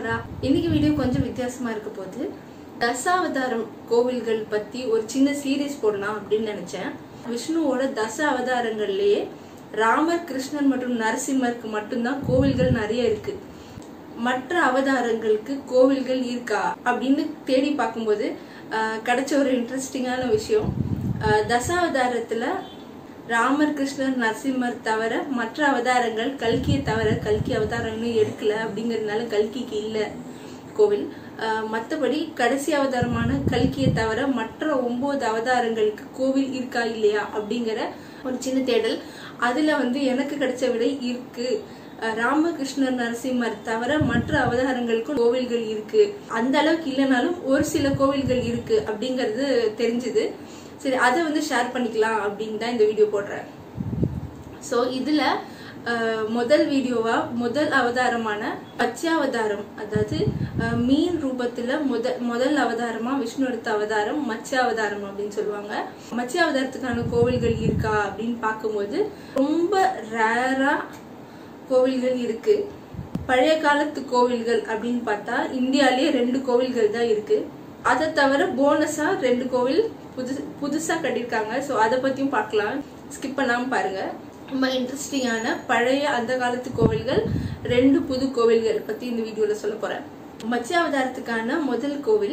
நமஸ்காரா இன்னைக்கு வீடியோ கொஞ்சம் வித்தியாசமா இருக்க போது தசாவதாரம் கோவில்கள் பத்தி ஒரு சின்ன சீரீஸ் போடலாம் அப்படின்னு நினைச்சேன் விஷ்ணுவோட தச அவதாரங்கள்லயே ராமர் கிருஷ்ணன் மற்றும் நரசிம்மருக்கு மட்டும்தான் கோவில்கள் நிறைய இருக்கு மற்ற அவதாரங்களுக்கு கோவில்கள் இருக்கா அப்படின்னு தேடி பார்க்கும்போது ஆஹ், கிடைச்ச ஒரு இன்ட்ரெஸ்டிங்கான விஷயம் ஆஹ், தசாவதாரத்துல ராமர் கிருஷ்ணர் நரசிம்மர் தவிர மற்ற அவதாரங்கள் கல்கியை தவிர கல்கி அவதாரம் இன்னும் எடுக்கல அப்படிங்கறதுனால கல்கிக்கு இல்ல கோவில் ஆஹ், மத்தபடி கடைசி அவதாரமான கல்கியை தவிர மற்ற ஒன்பது அவதாரங்களுக்கு கோவில் இருக்கா இல்லையா அப்படிங்கிற ஒரு சின்ன தேடல் அதுல வந்து எனக்கு கிடைச்ச விடை இருக்கு அஹ் ராமகிருஷ்ணர் நரசிம்மர் தவிர மற்ற அவதாரங்களுக்கும் கோவில்கள் இருக்கு அந்த அளவுக்கு இல்லைனாலும் ஒரு சில கோவில்கள் இருக்கு அப்படிங்கறது தெரிஞ்சது சரி அதை வந்து ஷேர் பண்ணிக்கலாம் அப்படின்னு தான் இந்த வீடியோ போடுறேன் ஸோ இதுல அஹ், முதல் வீடியோவா முதல் அவதாரமான மத்ஸ்யாவதாரம் அதாவது அஹ், மீன் ரூபத்துல முத முதல் அவதாரமா விஷ்ணு எடுத்த அவதாரம் மத்ஸ்யாவதாரம் அப்படின்னு சொல்லுவாங்க மத்ஸ்யாவதாரத்துக்கான கோவில்கள் இருக்கா அப்படின்னு பார்க்கும்போது ரொம்ப ரேரா கோவில்கள் இருக்கு பழைய காலத்து கோவில்கள் அப்படின்னு பார்த்தா இந்தியாலயே ரெண்டு கோவில்கள் தான் இருக்கு அதை தவிர போனஸா ரெண்டு கோவில் புது புதுசா கட்டியிருக்காங்க ஸோ அதை பத்தியும் பார்க்கலாம் ஸ்கிப் பண்ணாம பாருங்க ரொம்ப இன்ட்ரெஸ்டிங்கான பழைய அந்த காலத்து கோவில்கள் ரெண்டு புது கோவில்கள் பத்தி இந்த வீடியோல சொல்ல போறேன் மத்ஸ்யாவதாரத்துக்கான முதல் கோவில்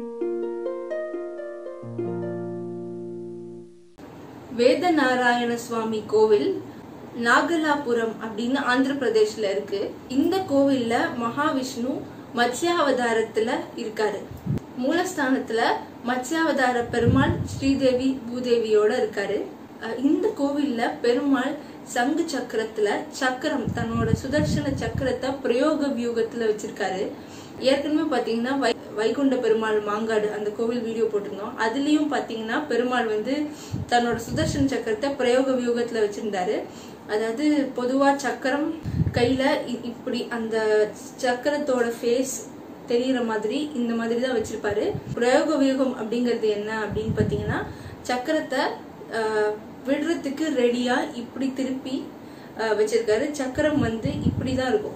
வேதநாராயண சுவாமி கோவில் நாகலாபுரம் அப்படின்னு ஆந்திர பிரதேஷ்ல இருக்கு இந்த கோவில்ல மகாவிஷ்ணு மத்ஸ்யாவதாரத்துல இருக்காரு மூலஸ்தானத்துல மத்ஸ்யாவதார பெருமாள் ஸ்ரீதேவி பூதேவியோட இருக்காரு அஹ் இந்த கோவில்ல பெருமாள் சங்கு சக்கரத்துல சக்கரம் தன்னோட சுதர்சன சக்கரத்தை பிரயோக வியூகத்துல வச்சிருக்காரு ஏற்கனவே பாத்தீங்கன்னா வை வைகுண்ட பெருமாள் மாங்காடு அந்த கோவில் வீடியோ போட்டிருந்தோம் அதுலயும் பாத்தீங்கன்னா பெருமாள் வந்து தன்னோட சுதர்சன சக்கரத்தை பிரயோக வியூகத்துல வச்சிருந்தாரு அதாவது பொதுவா சக்கரம் கையில இ- இப்படி அந்த சக்கரத்தோட ஃபேஸ் தெரியற மாதிரி இந்த மாதிரி தான் வச்சிருப்பாரு பிரயோக வியூகம் அப்படிங்கிறது என்ன அப்படின்னு பாத்தீங்கன்னா சக்கரத்தை ஆஹ், விடுறதுக்கு ரெடியா இப்படி திருப்பி ஆஹ், வச்சிருக்காரு சக்கரம் வந்து இப்படிதான் இருக்கும்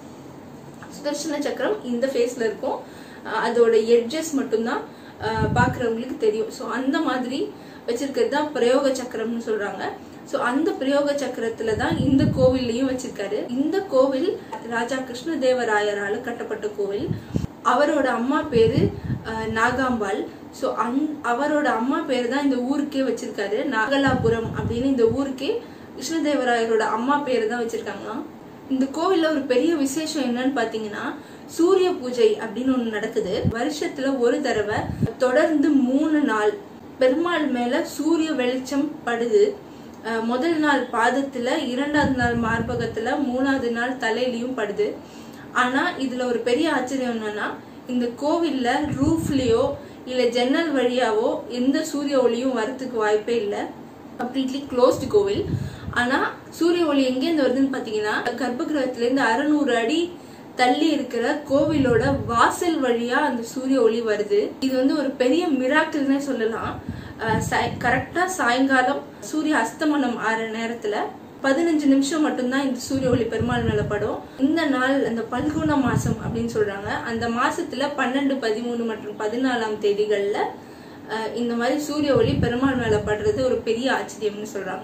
சுதர்சன சக்கரம் இந்த ஃபேஸ்ல இருக்கும் அஹ் அதோட எட்ஜஸ் மட்டும்தான் அஹ் பாக்குறவங்களுக்கு தெரியும் ஸோ அந்த மாதிரி வச்சிருக்கிறது தான் பிரயோக சக்கரம்னு சொல்றாங்க ஸோ அந்த பிரயோக சக்கரத்துல தான் இந்த கோவில்லையும் வச்சிருக்காரு இந்த கோவில் ராஜா கிருஷ்ணதேவராயரால கட்டப்பட்ட கோவில் அவரோட அம்மா பேரு அஹ், நாகாம்பாள் ஸோ அந் அவரோட அம்மா பேரு தான் இந்த ஊருக்கே வச்சிருக்காரு நாகலாபுரம் அப்படின்னு இந்த ஊருக்கே கிருஷ்ணதேவராயரோட அம்மா பேரு தான் வச்சிருக்காங்களாம் இந்த கோவில்ல ஒரு பெரிய விசேஷம் என்னன்னு பாத்தீங்கன்னா சூரிய பூஜை அப்படின்னு ஒண்ணு நடக்குது வருஷத்துல ஒரு தடவை தொடர்ந்து மூணு நாள் பெருமாள் மேல சூரிய வெளிச்சம் படுது அஹ் முதல் நாள் பாதத்துல இரண்டாவது நாள் மார்பகத்துல மூணாவது நாள் தலையிலயும் படுது ஆனா இதுல ஒரு பெரிய ஆச்சரியம் என்னன்னா இந்த கோவில்ல ரூஃப்லயோ இல்ல ஜன்னல் வழியாவோ எந்த சூரிய ஒளியும் வரத்துக்கு வாய்ப்பே இல்லை கம்ப்ளீட்லி க்ளோஸ்டு கோவில் ஆனா சூரிய ஒளி எங்கேருந்து வருதுன்னு பாத்தீங்கன்னா கர்ப்பகிரகத்துல இருந்து அறுநூறு அடி தள்ளி இருக்கிற கோவிலோட வாசல் வழியா அந்த சூரிய ஒளி வருது இது வந்து ஒரு பெரிய மிராக்கிள்னே சொல்லலாம் கரெக்டா சாயங்காலம் சூரிய அஸ்தமனம் ஆற நேரத்துல பதினஞ்சு நிமிஷம் மட்டும்தான் இந்த சூரிய ஒளி பெருமாள் மேல படும் இந்த நாள் அந்த பல்குண மாசம் அப்படின்னு சொல்றாங்க அந்த மாசத்துல பன்னெண்டு பதிமூணு மற்றும் பதினாலாம் தேதிகள்ல அஹ் இந்த மாதிரி சூரிய ஒளி பெருமாள் மேல படுறது ஒரு பெரிய ஆச்சரியம்னு சொல்றாங்க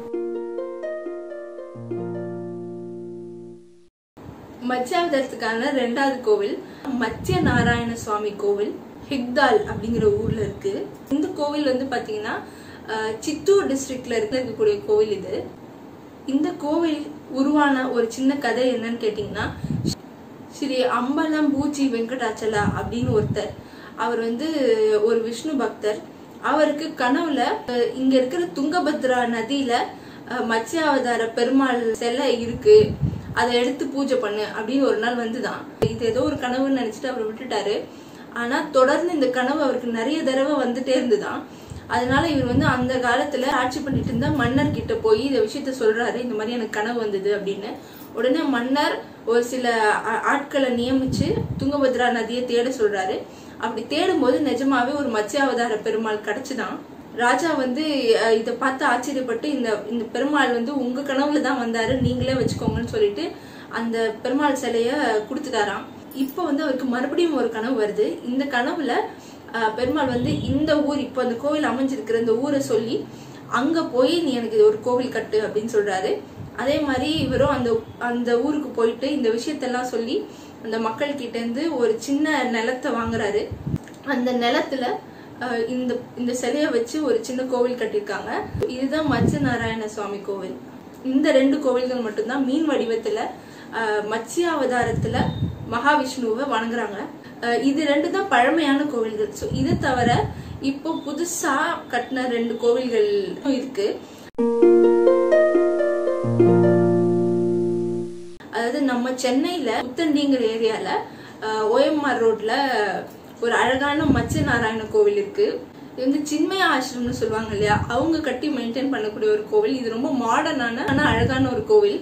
மத்ஸ்யாவதாரத்துக்கான ரெண்டாவது கோவில் மத்ய நாராயண சுவாமி கோவில் ஹிக்தால் அப்படிங்கிற ஊர்ல இருக்கு இந்த கோவில் வந்து பாத்தீங்கன்னா அஹ், சித்தூர் டிஸ்ட்ரிக்ட்ல இருக்க இருக்கக்கூடிய கோவில் இது இந்த கோவில் உருவான ஒரு சின்ன கதை என்னன்னு கேட்டீங்கன்னா ஸ்ரீ அம்பலம் பூச்சி வெங்கடாச்சலா அப்படின்னு ஒருத்தர் அவர் வந்து ஒரு விஷ்ணு பக்தர் அவருக்கு கனவுல அஹ், இங்க இருக்கிற துங்கபத்ரா நதியில அஹ், மத்ஸ்யாவதார பெருமாள் சிலை இருக்கு அதை எடுத்து பூஜை பண்ணு அப்படின்னு ஒரு நாள் வந்துதான் இது ஏதோ ஒரு கனவுன்னு நினைச்சிட்டு அவர் விட்டுட்டாரு ஆனா தொடர்ந்து இந்த கனவு அவருக்கு நிறைய தடவை வந்துட்டே இருந்துதான் அதனால இவர் வந்து அந்த காலத்துல ஆட்சி பண்ணிட்டு இருந்த மன்னர் கிட்ட போய் இந்த விஷயத்த சொல்றாரு இந்த மாதிரி எனக்கு கனவு வந்தது அப்படின்னு உடனே மன்னர் ஒரு சில ஆ- ஆட்களை நியமிச்சு துங்கபத்ரா நதியை தேட சொல்றாரு அப்படி தேடும்போது நிஜமாவே ஒரு மத்ஸ்யாவதார பெருமாள் கிடைச்சுதான் ராஜா வந்து அஹ், இதை பார்த்து ஆச்சரியப்பட்டு இந்த இந்த பெருமாள் வந்து உங்க கனவுல தான் வந்தாரு நீங்களே வச்சுக்கோங்கன்னு சொல்லிட்டு அந்த பெருமாள் சிலைய கொடுத்துட்டாராம் இப்போ வந்து அவருக்கு மறுபடியும் ஒரு கனவு வருது இந்த கனவுல ஆஹ், பெருமாள் வந்து இந்த ஊர் இப்போ அந்த கோவில் அமைஞ்சிருக்கிற இந்த ஊரை சொல்லி அங்க போய் நீ எனக்கு இது ஒரு கோவில் கட்டு அப்படின்னு சொல்றாரு அதே மாதிரி இவரும் அந்த அந்த ஊருக்கு போயிட்டு இந்த விஷயத்தெல்லாம் சொல்லி அந்த மக்கள் கிட்ட இருந்து ஒரு சின்ன நிலத்தை வாங்குறாரு அந்த நிலத்துல ஆஹ், இந்த இந்த சிலையை வச்சு ஒரு சின்ன கோவில் கட்டியிருக்காங்க இதுதான் மத்ய நாராயண சுவாமி கோவில் இந்த ரெண்டு கோவில்கள் மட்டும்தான் மீன் வடிவத்துல ஆஹ், மத்ஸ்ய அவதாரத்துல மகாவிஷ்ணுவை வணங்குறாங்க ஆஹ், இது ரெண்டு தான் பழமையான கோவில்கள் ஸோ இதை தவிர இப்போ புதுசா கட்டின ரெண்டு கோவில்கள் இருக்கு அதாவது நம்ம சென்னையில புத்தண்டிங்கிற ஏரியால ஓஎம்ஆர் ரோட்ல ஒரு அழகான மச்ச நாராயண கோவில் இருக்கு இது வந்து சின்மய ஆசிரம்னு சொல்லுவாங்க இல்லையா அவங்க கட்டி மெயின்டைன் பண்ணக்கூடிய ஒரு கோவில் இது ரொம்ப மாடர்னான ஆனா அழகான ஒரு கோவில்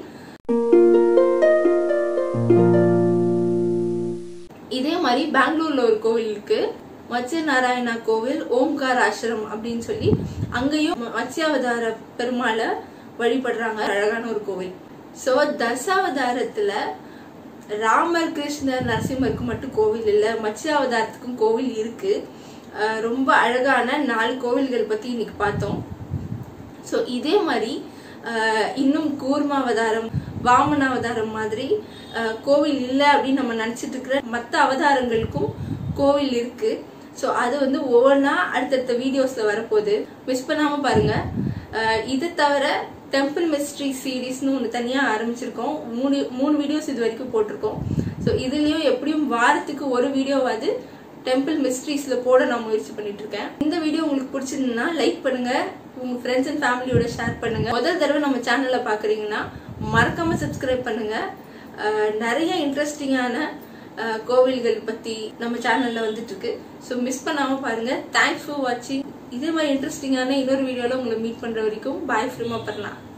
இதே மாதிரி பெங்களூர்ல ஒரு கோவில் இருக்கு மத்ய நாராயணா கோவில் ஓம்கார் ஆசிரம் அப்படின்னு சொல்லி அங்கேயும் மத்யாவதார பெருமாளை வழிபடுறாங்க அழகான ஒரு கோவில் சோ தசாவதாரத்துல ராமர் கிருஷ்ணர் நரசிம்மருக்கு மட்டும் கோவில் இல்ல மத்ஸ்யாவதாரத்துக்கும் கோவில் இருக்கு அஹ் ரொம்ப அழகான நாலு கோவில்கள் பத்தி இன்னைக்கு பார்த்தோம் ஸோ இதே மாதிரி அஹ், இன்னும் கூர்மாவதாரம் வாமனாவதாரம் மாதிரி அஹ், கோவில் இல்லை அப்படின்னு நம்ம நினைச்சிட்டு இருக்கிற மற்ற அவதாரங்களுக்கும் கோவில் இருக்கு ஸோ அது வந்து ஒவ்வொன்றா அடுத்தடுத்த வீடியோஸ்ல வரப்போகுது மிஸ் பண்ணாம பாருங்க அஹ், இது தவிர டெம்பிள் மிஸ்ட்ரி சீரீஸ்னு ஒன்று தனியாக ஆரம்பிச்சிருக்கோம் மூணு மூணு வீடியோஸ் இது வரைக்கும் போட்டிருக்கோம் ஸோ இதுலயும் எப்படியும் வாரத்துக்கு ஒரு வீடியோவாவது டெம்பிள் மிஸ்ட்ரீஸ்ல போட நான் முயற்சி பண்ணிட்டு இருக்கேன் இந்த வீடியோ உங்களுக்கு பிடிச்சிருந்ததுன்னா லைக் பண்ணுங்க உங்க ஃப்ரெண்ட்ஸ் அண்ட் ஃபேமிலியோட ஷேர் பண்ணுங்க முதல் தடவை நம்ம சேனல்ல பாக்குறீங்கன்னா மறக்காம சப்ஸ்கிரைப் பண்ணுங்க அஹ் நிறைய இன்ட்ரெஸ்டிங்கான கோவில்கள் பத்தி நம்ம சேனல்ல வந்துட்டு இருக்கு ஸோ மிஸ் பண்ணாம பாருங்க தேங்க்ஸ் ஃபார் வாட்சிங் இதே மாதிரி இன்ட்ரெஸ்டிங்கான இன்னொரு வீடியோல உங்களை மீட் பண்ற வரைக்கும் பாய் ஃப்ரீமா பண்ணலாம்